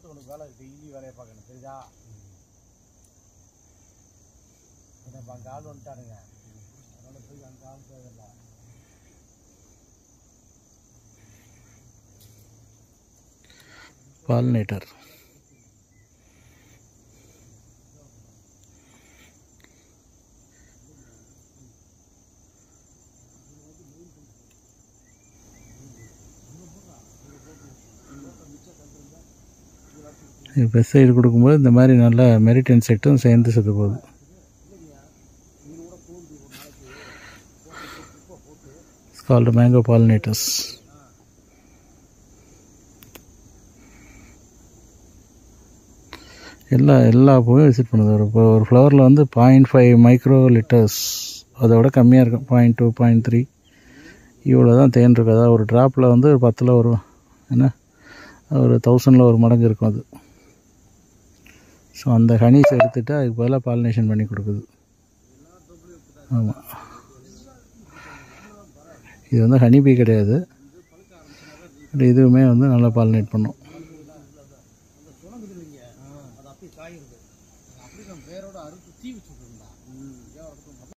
அடுத்து உனக்கு வேலை டெய்லி வேலையை பார்க்கணும் தெரியுதா என்ன இப்போ அங்கே ஆள் வந்துட்டானுங்க அதனால போய் அங்கே ஆள் தேவையில்லை பாலினேட்டர் பெஸ்ட் சைடு கொடுக்கும்போது இந்த மாதிரி நல்ல மெரிட் செட்டும் சேர்ந்து செத்து போகுது It's called mango pollinators. எல்லா எல்லா பூவும் விசிட் பண்ணுது ஒரு இப்போ ஒரு ஃப்ளவரில் வந்து பாயிண்ட் ஃபைவ் மைக்ரோ லிட்டர்ஸ் அதோட கம்மியாக இருக்கும் பாயிண்ட் டூ பாயிண்ட் த்ரீ இவ்வளோ தான் தேன் இருக்குது அதாவது ஒரு ட்ராப்பில் வந்து ஒரு பத்தில் ஒரு என்ன ஒரு தௌசண்டில் ஒரு மடங்கு இருக்கும் அது ஸோ அந்த ஹனிஸ் எடுத்துகிட்டு அதுக்கு பதிலாக பாலினேஷன் பண்ணி கொடுக்குது ஆமாம் இது வந்து ஹனி பீ கிடையாது பட் இதுவுமே வந்து நல்லா பாலினேட் பண்ணும் அது அப்படியே காயிருது அப்படியே நம்ம வேரோட அறுத்து தீ வச்சுட்டு இருந்தா